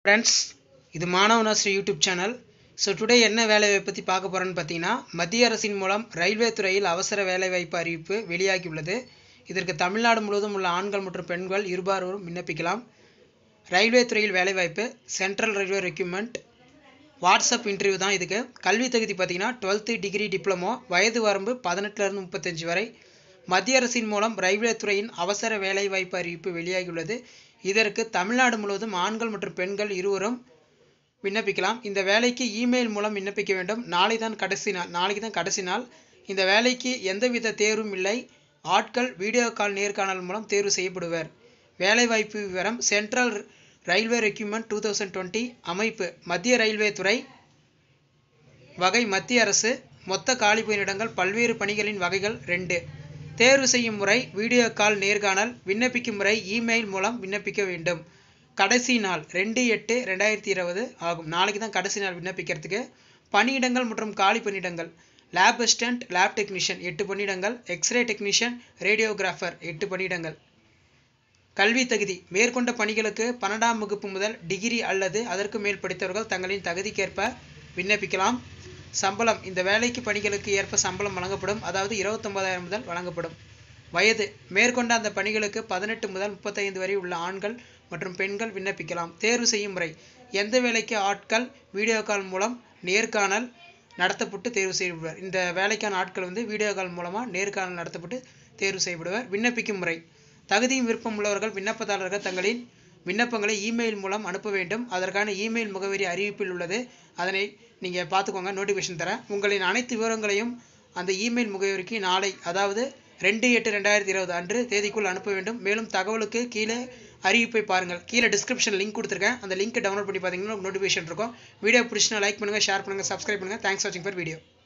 friends இது மாணவனாஸ்ரீ YouTube channel so today என்ன வேலைவாய்ப்பு பற்றி பார்க்க போகிறோன்னு பார்த்தீங்கன்னா மத்திய அரசின் மூலம் ரயில்வே துறையில் அவசர வேலைவாய்ப்பு அறிவிப்பு வெளியாகியுள்ளது இதற்கு தமிழ்நாடு முழுவதும் உள்ள ஆண்கள் மற்றும் பெண்கள் இருபாரும் விண்ணப்பிக்கலாம் ரயில்வே துறையில் வேலைவாய்ப்பு central railway recruitment WhatsApp interview தான் இதுக்கு கல்வி தகுதி பார்த்தீங்கன்னா டுவெல்த்து டிகிரி டிப்ளமோ வயது வரம்பு பதினெட்டுலேருந்து முப்பத்தஞ்சு வரை மத்திய அரசின் மூலம் ரயில்வே துறையின் அவசர வேலைவாய்ப்பு அறிவிப்பு வெளியாகியுள்ளது இதற்கு தமிழ்நாடு முழுவதும் ஆண்கள் மற்றும் பெண்கள் இருவரும் விண்ணப்பிக்கலாம் இந்த வேலைக்கு இமெயில் மூலம் விண்ணப்பிக்க வேண்டும் நாளை தான் கடைசி நாள் நாளைக்கு தான் கடைசி நாள் இந்த வேலைக்கு எந்தவித தேர்வும் இல்லை ஆட்கள் வீடியோ கால் நேர்காணல் மூலம் தேர்வு செய்யப்படுவர் வேலைவாய்ப்பு விவரம் central railway recruitment two thousand twenty அமைப்பு மத்திய ரயில்வே துறை வகை மத்திய அரசு மொத்த காலி பணியிடங்கள் பல்வேறு பணிகளின் வகைகள் ரெண்டு தேர்வு செய்யும் முறை வீடியோ கால் நேர்காணல் விண்ணப்பிக்கும் முறை இமெயில் மூலம் விண்ணப்பிக்க வேண்டும் கடைசி நாள் ரெண்டு எட்டு ரெண்டாயிரத்தி இருபது ஆகும் நாளைக்கு தான் கடைசி நாள் விண்ணப்பிக்கிறதுக்கு பணியிடங்கள் மற்றும் காலி பணியிடங்கள் லேப் அசிஸ்டன்ட் லேப் டெக்னீஷியன் எட்டு பணியிடங்கள் எக்ஸ்ரே டெக்னீஷியன் ரேடியோகிராஃபர் எட்டு பணியிடங்கள் கல்வி தகுதி மேற்கொண்ட பணிகளுக்கு பன்னெண்டாம் வகுப்பு முதல் டிகிரி அல்லது அதற்கு மேல் படித்தவர்கள் தங்களின் தகுதிக்கேற்ப விண்ணப்பிக்கலாம் சம்பளம் இந்த வேலைக்கு பணிகளுக்கு ஏற்ப சம்பளம் வழங்கப்படும் அதாவது இருபத்தொன்பதாயிரம் முதல் வழங்கப்படும் வயது மேற்கொண்ட அந்த பணிகளுக்கு பதினெட்டு முதல் முப்பத்தைந்து வரை உள்ள ஆண்கள் மற்றும் பெண்கள் விண்ணப்பிக்கலாம் தேர்வு செய்யும் முறை எந்த வேலைக்கு ஆட்கள் வீடியோ கால் மூலம் நேர்காணல் நடத்தப்பட்டு தேர்வு செய்யப்படுவர் இந்த வேலைக்கான ஆட்கள் வந்து வீடியோ கால் மூலமாக நேர்காணல் நடத்தப்பட்டு தேர்வு செய்யப்படுவர் விண்ணப்பிக்கும் முறை தகுதியும் விருப்பம் உள்ளவர்கள் விண்ணப்பதாரர்கள் தங்களின் விண்ணப்பங்களை இமெயில் மூலம் அனுப்ப வேண்டும் அதற்கான இமெயில் முகவரி அறிவிப்பில் உள்ளது அதனை நீங்கள் பார்த்துக்கோங்க நோட்டிஃபிகேஷன் தரேன் உங்களின் அனைத்து விவரங்களையும் அந்த இமெயில் முகவரிக்கு நாளை அதாவது ரெண்டு எட்டு ரெண்டாயிரத்தி இருபது அன்று தேதிக்குள் அனுப்ப வேண்டும் மேலும் தகவலுக்கு கீழே அறிவிப்பை பாருங்கள் கீழே டிஸ்கிரிப்ஷன் லிங்க் கொடுத்துருக்கேன் அந்த லிங்க்கை டவுன்லோட் பண்ணி பார்த்தீங்கன்னா நோட்டிஃபிகேஷன் இருக்கும் வீடியோ பிடிச்சினா லைக் பண்ணுங்கள் ஷேர் பண்ணுங்கள் சப்ஸ்கிரைப் பண்ணுங்கள் தேங்க்ஸ் வாட்சிங் ஃபார் வீடியோ